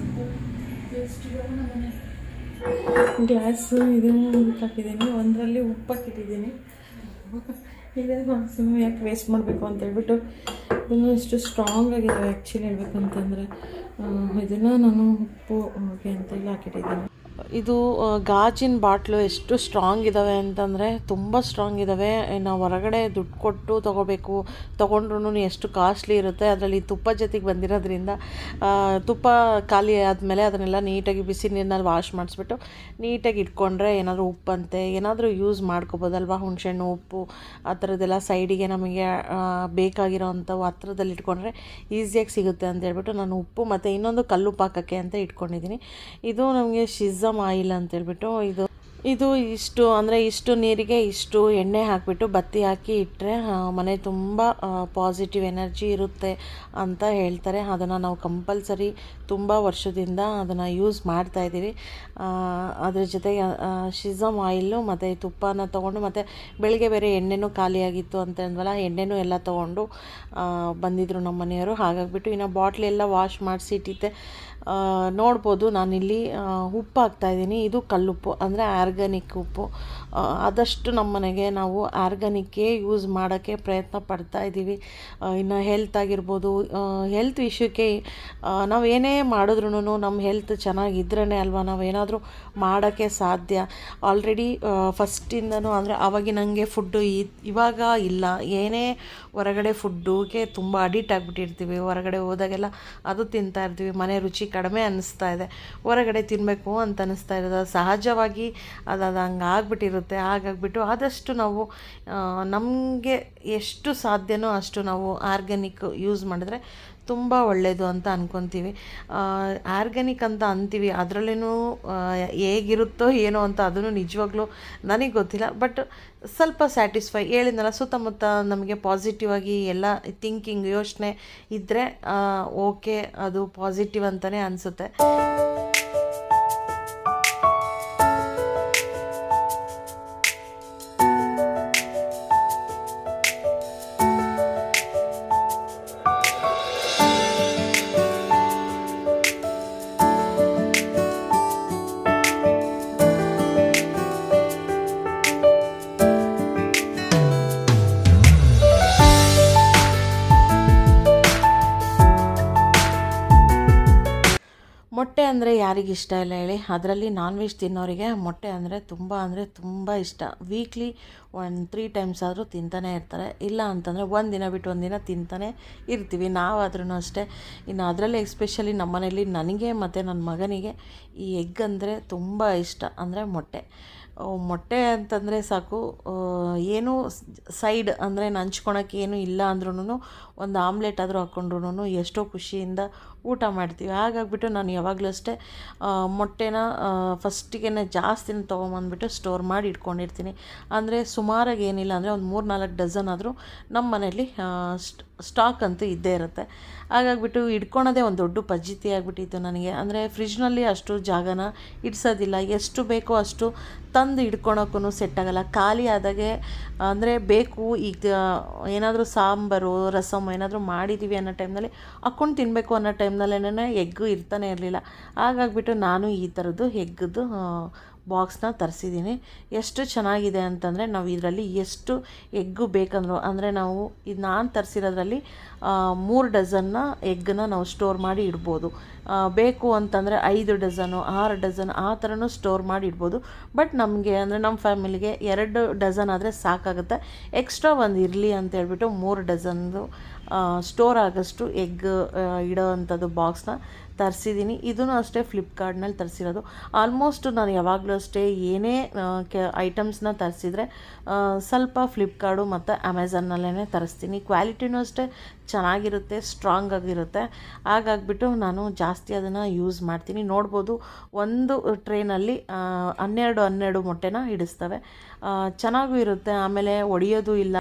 Speaker 1: ಗ್ಲಾಸು ಇದು ಹಾಕಿದ್ದೀನಿ ಒಂದರಲ್ಲಿ ಉಪ್ಪು ಹಾಕಿಟ್ಟಿದ್ದೀನಿ ಇದೇ ಸುಮ್ಮನೆ ಯಾಕೆ ವೇಸ್ಟ್ ಮಾಡಬೇಕು ಅಂತ ಹೇಳ್ಬಿಟ್ಟು ಇದನ್ನು ಇಷ್ಟು ಸ್ಟ್ರಾಂಗ್ ಆಗಿದೆ ಆ್ಯಕ್ಚುಲಿ ಹೇಳ್ಬೇಕು ಅಂತಂದರೆ ಇದನ್ನು ನಾನು ಉಪ್ಪು ಹಾಗೆ ಅಂತೆಲ್ಲ ಹಾಕಿಟ್ಟಿದ್ದೀನಿ ಇದು ಆ, ಗಾಜಿನ ಬಾಟ್ಲು ಎಷ್ಟು ಸ್ಟ್ರಾಂಗ್ ಇದ್ದಾವೆ ಅಂತಂದರೆ ತುಂಬ ಸ್ಟ್ರಾಂಗ್ ಇದ್ದಾವೆ ನಾವು ಹೊರಗಡೆ ದುಡ್ಡು ಕೊಟ್ಟು ತೊಗೋಬೇಕು ತೊಗೊಂಡ್ರು ಎಷ್ಟು ಕಾಸ್ಟ್ಲಿ ಇರುತ್ತೆ ಅದರಲ್ಲಿ ತುಪ್ಪ ಜೊತೆಗೆ ಬಂದಿರೋದ್ರಿಂದ ಆ, ತುಪ್ಪ ಖಾಲಿ ಆದಮೇಲೆ ಅದನ್ನೆಲ್ಲ ನೀಟಾಗಿ ಬಿಸಿ ನೀರಿನಲ್ಲಿ ವಾಶ್ ಮಾಡಿಸ್ಬಿಟ್ಟು ನೀಟಾಗಿ ಇಟ್ಕೊಂಡ್ರೆ ಏನಾದರೂ ಉಪ್ಪಂತೆ ಏನಾದರೂ ಯೂಸ್ ಮಾಡ್ಕೋಬೋದಲ್ವಾ ಹುಣಸೆಹಣ್ಣು ಉಪ್ಪು ಆ ಥರದ್ದೆಲ್ಲ ಸೈಡಿಗೆ ನಮಗೆ ಆ, ಬೇಕಾಗಿರೋ ಅಂಥವು ಹತ್ರದಲ್ಲಿ ಇಟ್ಕೊಂಡ್ರೆ ಈಸಿಯಾಗಿ ಸಿಗುತ್ತೆ ಅಂತ ಹೇಳ್ಬಿಟ್ಟು ನಾನು ಉಪ್ಪು ಮತ್ತು ಇನ್ನೊಂದು ಕಲ್ಲುಪ್ಪು ಹಾಕೋಕ್ಕೆ ಅಂತ ಇಟ್ಕೊಂಡಿದ್ದೀನಿ ಇದು ನಮಗೆ ಶಿಝಮ್ ಆಯಿಲ್ ಅಂತೇಳ್ಬಿಟ್ಟು ಇದು ಇದು ಇಷ್ಟು ಅಂದರೆ ಇಷ್ಟು ನೀರಿಗೆ ಇಷ್ಟು ಎಣ್ಣೆ ಹಾಕಿಬಿಟ್ಟು ಬತ್ತಿ ಹಾಕಿ ಇಟ್ಟರೆ ಮನೆ ತುಂಬ ಪಾಸಿಟಿವ್ ಎನರ್ಜಿ ಇರುತ್ತೆ ಅಂತ ಹೇಳ್ತಾರೆ ಅದನ್ನು ನಾವು ಕಂಪಲ್ಸರಿ ತುಂಬ ವರ್ಷದಿಂದ ಅದನ್ನು ಯೂಸ್ ಮಾಡ್ತಾಯಿದ್ದೀವಿ ಅದ್ರ ಜೊತೆಗೆ ಶಿಝಮ್ ಆಯಿಲು ಮತ್ತು ತುಪ್ಪನ ತೊಗೊಂಡು ಮತ್ತು ಬೆಳಿಗ್ಗೆ ಬೇರೆ ಎಣ್ಣೆನೂ ಖಾಲಿಯಾಗಿತ್ತು ಅಂತ ಅಂದ್ವಲ್ಲ ಎಣ್ಣೆನೂ ಎಲ್ಲ ತೊಗೊಂಡು ಆ, ಬಂದಿದ್ರು ನಮ್ಮ ಮನೆಯವರು ಹಾಗಾಗ್ಬಿಟ್ಟು ಇನ್ನು ಬಾಟ್ಲೆಲ್ಲ ವಾಶ್ ಮಾಡಿಸಿ ಇಟ್ಟಿದ್ದೆ ಆ, ನೋಡ್ಬೋದು ನಾನಿಲ್ಲಿ ಆ, ಉಪ್ಪು ಹಾಕ್ತಾಯಿದ್ದೀನಿ ಇದು ಕಲ್ಲುಪ್ಪು ಅಂದರೆ ಆರ್ಗ್ಯಾನಿಕ್ ಉಪ್ಪು ಆ, ಆದಷ್ಟು ನಮ್ಮ ಮನೆಗೆ ನಾವು ಆರ್ಗ್ಯಾನಿಕ್ಕೇ ಯೂಸ್ ಮಾಡೋಕ್ಕೆ ಪ್ರಯತ್ನ ಪಡ್ತಾ ಇದ್ದೀವಿ ಇನ್ನು ಹೆಲ್ತ್ ಆಗಿರ್ಬೋದು ಹೆಲ್ತ್ ವಿಷಯಕ್ಕೆ ನಾವು ಏನೇ ಮಾಡಿದ್ರೂ ನಮ್ಮ ಹೆಲ್ತ್ ಚೆನ್ನಾಗಿದ್ರೇ ಅಲ್ವಾ ನಾವು ಏನಾದರೂ ಮಾಡೋಕ್ಕೆ ಸಾಧ್ಯ ಆಲ್ರೆಡಿ ಫಸ್ಟಿಂದನೂ ಅಂದರೆ ಅವಾಗಿನಂಗೆ ಫುಡ್ಡು ಇವಾಗ ಇಲ್ಲ ಏನೇ ಹೊರಗಡೆ ಫುಡ್ಡುಗೆ ತುಂಬ ಅಡಿಕ್ಟ್ ಆಗಿಬಿಟ್ಟಿರ್ತೀವಿ ಹೊರಗಡೆ ಹೋದಾಗೆಲ್ಲ ಅದು ತಿಂತಾ ಇರ್ತೀವಿ ಮನೆ ರುಚಿ ಕಡಿಮೆ ಅನ್ನಿಸ್ತಾ ಇದೆ ಹೊರಗಡೆ ತಿನ್ನಬೇಕು ಅಂತ ಅನ್ನಿಸ್ತಾ ಇರೋದು ಅದು ಸಹಜವಾಗಿ ಅದು ಅದು ಹಂಗೆ ಆಗ್ಬಿಟ್ಟಿರುತ್ತೆ ಹಾಗಾಗ್ಬಿಟ್ಟು ಆದಷ್ಟು ನಾವು ನಮಗೆ ಎಷ್ಟು ಸಾಧ್ಯನೋ ಅಷ್ಟು ನಾವು ಆರ್ಗ್ಯಾನಿಕ್ ಯೂಸ್ ಮಾಡಿದ್ರೆ ತುಂಬ ಒಳ್ಳೆಯದು ಅಂತ ಅನ್ಕೊತೀವಿ ಆರ್ಗ್ಯಾನಿಕ್ ಅಂತ ಅಂತೀವಿ ಅದರಲ್ಲೇನೂ ಹೇಗಿರುತ್ತೋ ಏನೋ ಅಂತ ಅದನ್ನು ನಿಜವಾಗ್ಲೂ ನನಗೆ ಗೊತ್ತಿಲ್ಲ ಬಟ್ ಸ್ವಲ್ಪ ಸ್ಯಾಟಿಸ್ಫೈ ಹೇಳಿದ್ನಲ್ಲ ಸುತ್ತಮುತ್ತ ನಮಗೆ ಪಾಸಿಟಿವ್ ಆಗಿ ಎಲ್ಲ ಥಿಂಕಿಂಗ್ ಯೋಚನೆ ಇದ್ದರೆ ಓಕೆ ಅದು ಪಾಸಿಟಿವ್ ಅಂತಲೇ ಅನಿಸುತ್ತೆ ಮೊಟ್ಟೆ ಅಂದರೆ ಯಾರಿಗೆ ಇಷ್ಟ ಇಲ್ಲ ಹೇಳಿ ಅದರಲ್ಲಿ ನಾನ್ ವೆಜ್ ತಿನ್ನೋರಿಗೆ ಮೊಟ್ಟೆ ಅಂದರೆ ತುಂಬ ಅಂದರೆ ತುಂಬ ಇಷ್ಟ ವೀಕ್ಲಿ ಒನ್ ತ್ರೀ ಟೈಮ್ಸ್ ಆದರೂ ತಿಂತಾನೆ ಇರ್ತಾರೆ ಇಲ್ಲ ಅಂತಂದರೆ ಒಂದು ದಿನ ಬಿಟ್ಟು ಒಂದು ದಿನ ತಿಂತಾನೆ ಇರ್ತೀವಿ ನಾವಾದ್ರೂ ಅಷ್ಟೇ ಇನ್ನು ಅದರಲ್ಲಿ ಎಸ್ಪೆಷಲಿ ನಮ್ಮ ಮನೇಲಿ ನನಗೆ ಮತ್ತು ನನ್ನ ಮಗನಿಗೆ ಈ ಎಗ್ ಅಂದರೆ ತುಂಬ ಇಷ್ಟ ಅಂದರೆ ಮೊಟ್ಟೆ ಅಹ್, ಮೊಟ್ಟೆ ಅಂತಂದರೆ ಸಾಕು ಅಹ್, ಏನೂ ಸೈಡ್ ಅಂದರೆ ನಂಚ್ಕೊಳಕ್ಕೆ ಏನೂ ಇಲ್ಲ ಅಂದ್ರೂ ಒಂದು ಆಮ್ಲೆಟ್ ಆದರೂ ಹಾಕ್ಕೊಂಡ್ರು ಎಷ್ಟೋ ಖುಷಿಯಿಂದ ಊಟ ಮಾಡ್ತೀವಿ ಹಾಗಾಗ್ಬಿಟ್ಟು ನಾನು ಯಾವಾಗಲೂ ಅಷ್ಟೇ ಆ, ಮೊಟ್ಟೆನ ಫಸ್ಟಿಗೆ ಜಾಸ್ತಿನ ತೊಗೊಂಬಂದ್ಬಿಟ್ಟು ಸ್ಟೋರ್ ಮಾಡಿ ಇಟ್ಕೊಂಡಿರ್ತೀನಿ ಅಂದರೆ ಸುಮಾರಾಗಿ ಏನಿಲ್ಲ ಅಂದರೆ ಒಂದು ಮೂರು ನಾಲ್ಕು ಡಜನ್ ಆದರೂ ನಮ್ಮ ಮನೇಲಿ ಸ್ಟಾಕ್ ಅಂತೂ ಇದ್ದೇ ಇರುತ್ತೆ ಹಾಗಾಗ್ಬಿಟ್ಟು ಇಟ್ಕೊಳೋದೇ ಒಂದು ದೊಡ್ಡ ಪದ್ಧತಿ ಆಗಿಬಿಟ್ಟಿತ್ತು ನನಗೆ ಅಂದರೆ ಫ್ರಿಜ್ನಲ್ಲಿ ಅಷ್ಟು ಜಾಗನ ಇಡ್ಸೋದಿಲ್ಲ ಎಷ್ಟು ಬೇಕೋ ಅಷ್ಟು ತಂದು ಇಟ್ಕೊಳಕ್ಕೂ ಸೆಟ್ ಆಗಲ್ಲ ಖಾಲಿ ಆದಾಗೆ ಅಂದರೆ ಬೇಕು ಈಗ ಏನಾದರೂ ಸಾಂಬಾರು ರಸಮ್ ಏನಾದರೂ ಮಾಡಿದ್ದೀವಿ ಅನ್ನೋ ಟೈಮ್ನಲ್ಲಿ ಹಾಕ್ಕೊಂಡು ತಿನ್ನಬೇಕು ಅನ್ನೋ ಟೈಮ್ನಲ್ಲೇ ಎಗ್ಗು ಇರ್ತಾನೆ ಇರಲಿಲ್ಲ ಹಾಗಾಗ್ಬಿಟ್ಟು ನಾನು ಈ ಥರದ್ದು ಎಗ್ಗದ್ದು ಬಾಕ್ಸ್ನ ತರಿಸಿದ್ದೀನಿ ಎಷ್ಟು ಚೆನ್ನಾಗಿದೆ ಅಂತಂದರೆ ನಾವು ಇದರಲ್ಲಿ ಎಷ್ಟು ಎಗ್ಗು ಬೇಕಂದ್ರು ಅಂದರೆ ನಾವು ಇದು ನಾನು ತರಿಸಿರೋದ್ರಲ್ಲಿ ಮೂರು ಡಜನ್ನ ಎಗ್ಗನ್ನ ನಾವು ಸ್ಟೋರ್ ಮಾಡಿ ಇಡ್ಬೋದು ಆ, ಬೇಕು ಅಂತಂದರೆ ಐದು ಡಜನು ಆರು ಡಜನ್ ಆ ಥರನೂ ಸ್ಟೋರ್ ಮಾಡಿ ಇಡ್ಬೋದು ಬಟ್ ನಮಗೆ ಅಂದರೆ ನಮ್ಮ ಫ್ಯಾಮಿಲಿಗೆ ಎರಡು ಡಜನ್ ಆದರೆ ಸಾಕಾಗುತ್ತೆ ಎಕ್ಸ್ಟ್ರಾ ಒಂದು ಇರಲಿ ಅಂತ ಹೇಳ್ಬಿಟ್ಟು ಮೂರು ಡಜನ್ದು ಸ್ಟೋರ್ ಆಗೋಷ್ಟು ಎಗ್ ಇಡೋ ಅಂಥದ್ದು ಬಾಕ್ಸ್ನ ತರಿಸಿದ್ದೀನಿ ಇದೂ ಅಷ್ಟೇ ಫ್ಲಿಪ್ಕಾರ್ಟ್ನಲ್ಲಿ ತರಿಸಿರೋದು ಆಲ್ಮೋಸ್ಟ್ ನಾನು ಯಾವಾಗಲೂ ಅಷ್ಟೇ ಏನೇ ಆ, ಕೆ ಐಟಮ್ಸ್ನ ತರಿಸಿದ್ರೆ ಸ್ವಲ್ಪ ಫ್ಲಿಪ್ಕಾರ್ಡು ಮತ್ತು ಅಮೆಝನ್ನಲ್ಲೇ ತರಿಸ್ತೀನಿ ಕ್ವಾಲಿಟಿನೂ ಅಷ್ಟೇ ಚೆನ್ನಾಗಿರುತ್ತೆ ಸ್ಟ್ರಾಂಗ್ ಆಗಿರುತ್ತೆ ಹಾಗಾಗ್ಬಿಟ್ಟು ನಾನು ಜಾಸ್ತಿ ಅದನ್ನು ಯೂಸ್ ಮಾಡ್ತೀನಿ ನೋಡ್ಬೋದು ಒಂದು ಟ್ರೇನಲ್ಲಿ ಹನ್ನೆರಡು ಹನ್ನೆರಡು ಮೊಟ್ಟೆನ ಹಿಡಿಸ್ತವೆ ಆ, ಚೆನ್ನಾಗೂ ಇರುತ್ತೆ ಆಮೇಲೆ ಒಡೆಯೋದು ಇಲ್ಲ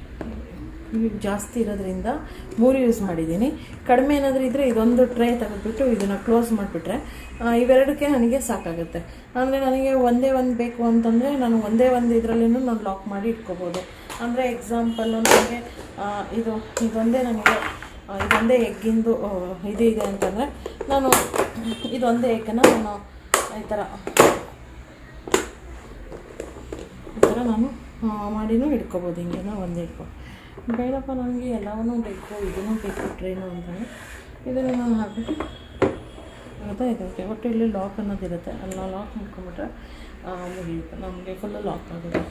Speaker 1: ಇವು ಜಾಸ್ತಿ ಇರೋದ್ರಿಂದ ಮೂರು ಯೂಸ್ ಮಾಡಿದ್ದೀನಿ ಕಡಿಮೆ ಏನಾದರೂ ಇದ್ದರೆ ಇದೊಂದು ಟ್ರೇ ತೆಗೆದ್ಬಿಟ್ಟು ಇದನ್ನು ಕ್ಲೋಸ್ ಮಾಡಿಬಿಟ್ರೆ ಇವೆರಡಕ್ಕೆ ನನಗೆ ಸಾಕಾಗುತ್ತೆ ಅಂದರೆ ನನಗೆ ಒಂದೇ ಒಂದು ಬೇಕು ಅಂತಂದರೆ ನಾನು ಒಂದೇ ಒಂದು ಇದರಲ್ಲೂ ನಾನು ಲಾಕ್ ಮಾಡಿ ಇಟ್ಕೋಬೋದು ಅಂದರೆ ಎಕ್ಸಾಂಪಲ್ಲು ನನಗೆ ಆ, ಇದು ಇದೊಂದೇ ನನಗೆ ಆ, ಇದೊಂದೇ ಎಗ್ಗಿಂದು ಆ, ಇದು ಇದೆ ಅಂತಂದರೆ ನಾನು ಇದೊಂದೇ ಎಗ್ಗನ್ನು ನಾನು ಈ ಥರ ಈ ಥರ ನಾನು ಆ, ಮಾಡಿನೂ ಇಟ್ಕೋಬೋದು ಹಿಂಗೇನೋ ಒಂದೇ ಇಟ್ಕೊ ಬೇಡಪ್ಪ ನನಗೆ ಎಲ್ಲವನ್ನೂ ಬೇಕು ಇದನ್ನೂ ಬೇಕು ಟ್ರೈನು ಅಂತಂದರೆ ಇದನ್ನು ನಾನು ಹಾಕ್ಬಿಟ್ಟು ಅರ್ಥ ಇದಕ್ಕೆ ಒಟ್ಟು ಇಲ್ಲಿ ಲಾಕ್ ಅನ್ನೋದಿರುತ್ತೆ ಅಲ್ಲಿ ನಾವು ಲಾಕ್ ಮಾಡ್ಕೊಂಬಿಟ್ರೆ ಆ, ಮುಗಿಯುತ್ತೆ ನಮಗೆ ಫುಲ್ಲು ಲಾಕ್ ಆಗುತ್ತೆ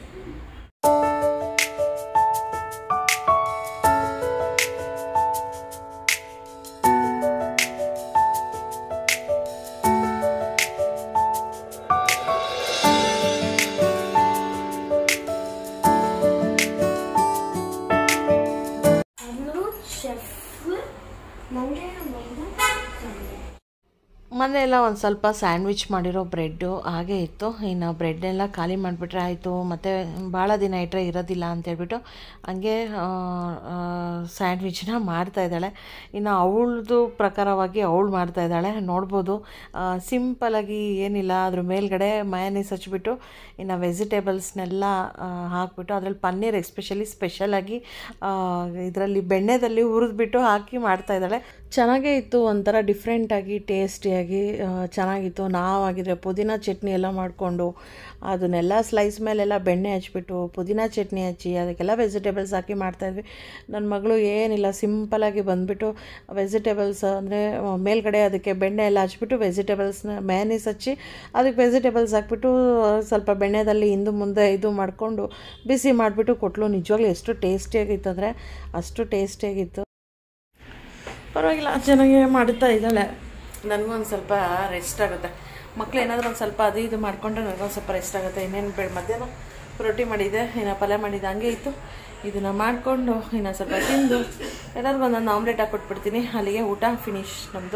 Speaker 3: ಅವನು ಶೆಫ್ ನನಗೆ
Speaker 1: ಮನೆಯೆಲ್ಲ ಒಂದು ಸ್ವಲ್ಪ ಸ್ಯಾಂಡ್ವಿಚ್ ಮಾಡಿರೋ ಬ್ರೆಡ್ಡು ಹಾಗೆ ಇತ್ತು ಇನ್ನು ಬ್ರೆಡ್ನೆಲ್ಲ ಖಾಲಿ ಮಾಡಿಬಿಟ್ರೆ ಆಯಿತು ಮತ್ತು ಭಾಳ ದಿನ ಇಟ್ಟರೆ ಇರೋದಿಲ್ಲ ಅಂತೇಳ್ಬಿಟ್ಟು ಹಂಗೆ ಸ್ಯಾಂಡ್ವಿಚ್ನ ಮಾಡ್ತಾ ಇದ್ದಾಳೆ ಇನ್ನು ಅವಳದು ಪ್ರಕಾರವಾಗಿ ಅವಳು ಮಾಡ್ತಾ ಇದ್ದಾಳೆ ನೋಡ್ಬೋದು ಸಿಂಪಲಾಗಿ ಏನಿಲ್ಲ ಅದ್ರ ಮೇಲ್ಗಡೆ ಮಯನೀಸ್ ಹಚ್ಬಿಟ್ಟು ಇನ್ನು ವೆಜಿಟೇಬಲ್ಸ್ನೆಲ್ಲ ಹಾಕ್ಬಿಟ್ಟು ಅದರಲ್ಲಿ ಪನ್ನೀರ್ ಎಸ್ಪೆಷಲಿ ಸ್ಪೆಷಲಾಗಿ ಇದರಲ್ಲಿ ಬೆಣ್ಣೆದಲ್ಲಿ ಹುರಿದ್ಬಿಟ್ಟು ಹಾಕಿ ಮಾಡ್ತಾ ಇದ್ದಾಳೆ ಚೆನ್ನಾಗೇ ಇತ್ತು ಒಂಥರ ಡಿಫ್ರೆಂಟಾಗಿ ಟೇಸ್ಟಿಯಾಗಿ ಚೆನ್ನಾಗಿತ್ತು ನಾವಾಗಿದ್ರೆ ಪುದೀನ ಚಟ್ನಿ ಎಲ್ಲ ಮಾಡಿಕೊಂಡು ಅದನ್ನೆಲ್ಲ ಸ್ಲೈಸ್ ಮೇಲೆಲ್ಲ ಬೆಣ್ಣೆ ಹಚ್ಬಿಟ್ಟು ಪುದೀನ ಚಟ್ನಿ ಹಚ್ಚಿ ಅದಕ್ಕೆಲ್ಲ ವೆಜಿಟೇಬಲ್ಸ್ ಹಾಕಿ ಮಾಡ್ತಾಯಿದ್ವಿ ನನ್ನ ಮಗಳು ಏನಿಲ್ಲ ಸಿಂಪಲಾಗಿ ಬಂದುಬಿಟ್ಟು ವೆಜಿಟೇಬಲ್ಸ್ ಅಂದರೆ ಮೇಲ್ಗಡೆ ಅದಕ್ಕೆ ಬೆಣ್ಣೆ ಎಲ್ಲ ಹಚ್ಬಿಟ್ಟು ವೆಜಿಟೇಬಲ್ಸ್ನ ಮ್ಯಾನೀಸ್ ಹಚ್ಚಿ ಅದಕ್ಕೆ ವೆಜಿಟೇಬಲ್ಸ್ ಹಾಕ್ಬಿಟ್ಟು ಸ್ವಲ್ಪ ಬೆಣ್ಣೆದಲ್ಲಿ ಹಿಂದು ಮುಂದೆ ಇದು ಮಾಡಿಕೊಂಡು ಬಿಸಿ ಮಾಡಿಬಿಟ್ಟು ಕೊಟ್ಲು ನಿಜವಾಗ್ಲೂ ಎಷ್ಟು ಟೇಸ್ಟಿಯಾಗಿತ್ತು ಅಂದರೆ ಅಷ್ಟು ಟೇಸ್ಟಿಯಾಗಿತ್ತು ಪರವಾಗಿಲ್ಲ ಚೆನ್ನಾಗಿ ಮಾಡ್ತಾ ಇದ್ದಾಳೆ ನನಗೂ ಒಂದು ಸ್ವಲ್ಪ ರೆಸ್ಟ್ ಆಗುತ್ತೆ ಮಕ್ಳು ಏನಾದರೂ ಒಂದು ಸ್ವಲ್ಪ ಅದು ಇದು ಮಾಡಿಕೊಂಡ್ರೆ ನನಗೊಂದು ಸ್ವಲ್ಪ ರೆಸ್ಟ್ ಆಗುತ್ತೆ ಇನ್ನೇನು ಬೇಡ ಮಧ್ಯಾಹ್ನ ರೊಟ್ಟಿ ಮಾಡಿದ್ದೆ ಇನ್ನು ಪಲ್ಯ ಮಾಡಿದ್ದೆ ಹಂಗೆ ಇತ್ತು ಇದನ್ನು ಮಾಡಿಕೊಂಡು ಇನ್ನು ಸ್ವಲ್ಪ ತಿಂದು ಎಲ್ಲರಿಗೂ ಒಂದೊಂದು ಆಮ್ಲೆಟ್ ಹಾಕ್ಕೊಟ್ಬಿಡ್ತೀನಿ ಅಲ್ಲಿಗೆ ಊಟ ಫಿನಿಶ್ ನಮ್ಮದು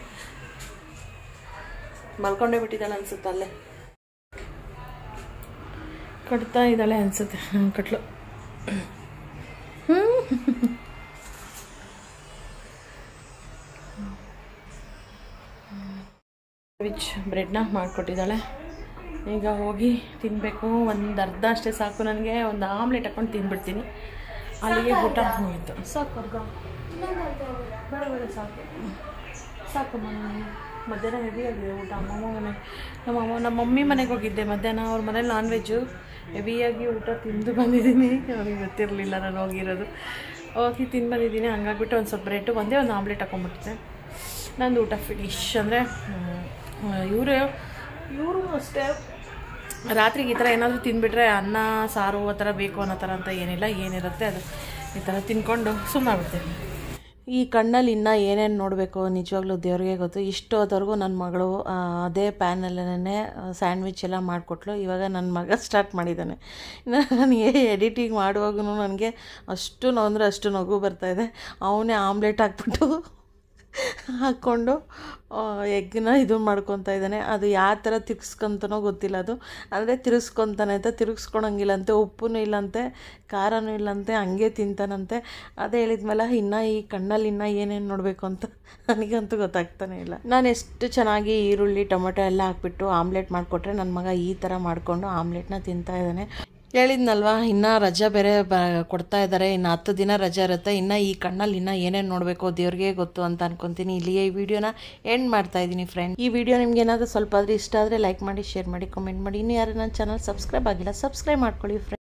Speaker 1: ಮಲ್ಕೊಂಡೇ ಬಿಟ್ಟಿದ್ದಾಳೆ ಅನ್ಸುತ್ತೆ ಅಲ್ಲೇ ಕಟ್ತಾ ಇದ್ದಾಳೆ ಅನ್ಸುತ್ತೆ ಹ್ಮ್, ಕಟ್ಲು ವಿಚ್ ಬ್ರೆಡ್ನ ಮಾಡಿಕೊಟ್ಟಿದ್ದಾಳೆ ಈಗ ಹೋಗಿ ತಿನ್ನಬೇಕು ಒಂದು ಅರ್ಧ ಅಷ್ಟೇ ಸಾಕು ನನಗೆ ಒಂದು ಆಮ್ಲೆಟ್ ಹಾಕ್ಕೊಂಡು ತಿಂದ್ಬಿಡ್ತೀನಿ ಅಲ್ಲಿಗೆ ಊಟ ಹೋಗಿತ್ತು ಸಾಕು ಅರ್ಧ ಬೇಡ ಬೇಡ ಸಾಕು ಸಾಕಮ್ಮ ನನಗೆ ಮಧ್ಯಾಹ್ನ ಹೆವಿ ಆಗಿದೆ ಊಟ ಅಮ್ಮಮ್ಮ ಮನೆಗೆ ನಮ್ಮಮ್ಮ ನಮ್ಮ ಮಮ್ಮಿ ಮನೆಗೆ ಹೋಗಿದ್ದೆ ಮಧ್ಯಾಹ್ನ ಅವ್ರ ಮನೇಲಿ ನಾನ್ ವೆಜ್ಜು ಹೆವಿಯಾಗಿ ಊಟ ತಿಂದು ಬಂದಿದ್ದೀನಿ ಅವ್ರಿಗೆ ಗೊತ್ತಿರಲಿಲ್ಲ ನಾನು ಹೋಗಿರೋದು ಹೋಗಿ ತಿಂದು ಬಂದಿದ್ದೀನಿ ಹಂಗಾಗ್ಬಿಟ್ಟು ಒಂದು ಸ್ವಲ್ಪ ಬ್ರೆಡ್ ಒಂದೇ ಒಂದು ಆಮ್ಲೆಟ್ ಹಾಕೊಂಡ್ಬಿಟ್ಟಿದ್ದೆ ನಂದು ಊಟ ಫಿನಿಶ್ ಅಂದರೆ ಇವರು ಇವರು ಅಷ್ಟೇ ರಾತ್ರಿಗೆ ಈ ಥರ ಏನಾದರೂ ತಿಂದುಬಿಟ್ರೆ ಅನ್ನ ಸಾರು ಆ ಥರ ಬೇಕು ಅನ್ನೋ ಥರ ಅಂತ ಏನಿಲ್ಲ ಏನಿರುತ್ತೆ ಅದು ಈ ಥರ ತಿನ್ಕೊಂಡು ಸುಮ್ಮನಾಗ್ಬಿಡ್ತೀನಿ ಈ ಕಣ್ಣಲ್ಲಿ ಇನ್ನೂ ಏನೇನು ನೋಡಬೇಕು ನಿಜವಾಗ್ಲೂ ದೇವ್ರಿಗೆ ಗೊತ್ತು ಇಷ್ಟೋದವರೆಗೂ ನನ್ನ ಮಗಳು ಆ, ಅದೇ ಪ್ಯಾನಲ್ಲೇ ಸ್ಯಾಂಡ್ವಿಚ್ ಎಲ್ಲ ಮಾಡಿಕೊಟ್ಲು ಇವಾಗ ನನ್ನ ಮಗ ಸ್ಟಾರ್ಟ್ ಮಾಡಿದ್ದಾನೆ ಇನ್ನು ನನಗೆ ಎಡಿಟಿಂಗ್ ಮಾಡುವಾಗೂ ನನಗೆ ಅಷ್ಟು ನೋವು ಅಂದರೆ ಅಷ್ಟು ನಗು ಬರ್ತಾಯಿದೆ ಅವನೇ ಆಮ್ಲೆಟ್ ಹಾಕ್ಬಿಟ್ಟು ಹಾಕ್ಕೊಂಡು ಎಗ್ನ ಇದು ಮಾಡ್ಕೊತಾ ಇದ್ದಾನೆ ಅದು ಯಾವ ಥರ ತಿರ್ಗಿಸ್ಕೊಂತನೋ ಗೊತ್ತಿಲ್ಲ ಅದು ಅಂದರೆ ತಿರ್ಗಿಸ್ಕೊತಾನೆ ಅಂತ ತಿರುಗಿಸ್ಕೊಳಂಗಿಲ್ಲಂತೆ ಉಪ್ಪೂ ಇಲ್ಲಂತೆ ಖಾರನೂ ಇಲ್ಲಂತೆ ಹಂಗೆ ತಿಂತಾನಂತೆ ಅದೇ ಹೇಳಿದ್ಮೇಲೆ ಇನ್ನು ಈ ಕಣ್ಣಲ್ಲಿ ಇನ್ನೂ ಏನೇನು ನೋಡಬೇಕು ಅಂತ ನನಗಂತೂ ಗೊತ್ತಾಗ್ತಾನೆ ಇಲ್ಲ ನಾನು ಎಷ್ಟು ಚೆನ್ನಾಗಿ ಈರುಳ್ಳಿ ಟೊಮೆಟೊ ಎಲ್ಲ ಹಾಕ್ಬಿಟ್ಟು ಆಮ್ಲೆಟ್ ಮಾಡಿಕೊಟ್ರೆ ನನ್ನ ಮಗ ಈ ಥರ ಮಾಡಿಕೊಂಡು ಆಮ್ಲೆಟ್ನ ತಿಂತಾ ಇದ್ದಾನೆ ಹೇಳಿದ್ನಲ್ವಾ ಇನ್ನು ರಜೆ ಬೇರೆ ಬ ಕೊಡ್ತಾ ಇದ್ದಾರೆ ಇನ್ನು ಹತ್ತು ದಿನ ರಜೆ ಇರುತ್ತೆ ಇನ್ನು ಈ ಕಣ್ಣಲ್ಲಿ ಇನ್ನೂ ಏನೇನು ನೋಡಬೇಕು ದೇವ್ರಿಗೆ ಗೊತ್ತು ಅಂತ ಅನ್ಕೊತೀನಿ ಇಲ್ಲಿಗೆ ಈ ವಿಡಿಯೋನ ಎಂಡ್ ಮಾಡ್ತಾ ಇದ್ದೀನಿ ಫ್ರೆಂಡ್ ಈ ವಿಡಿಯೋ ನಿಮ್ಗೆ ಏನಾದರೂ ಸ್ವಲ್ಪ ಆದರೂ ಇಷ್ಟ ಆದರೆ ಲೈಕ್ ಮಾಡಿ ಶೇರ್ ಮಾಡಿ ಕಮೆಂಟ್ ಮಾಡಿ ಇನ್ನು ಯಾರು ನನ್ನ ಚಾನಲ್ ಸಬ್ಸ್ಕ್ರೈಬ್ ಆಗಿಲ್ಲ ಸಬ್ಸ್ಕ್ರೈಬ್ ಮಾಡ್ಕೊಳ್ಳಿ ಫ್ರೆಂಡ್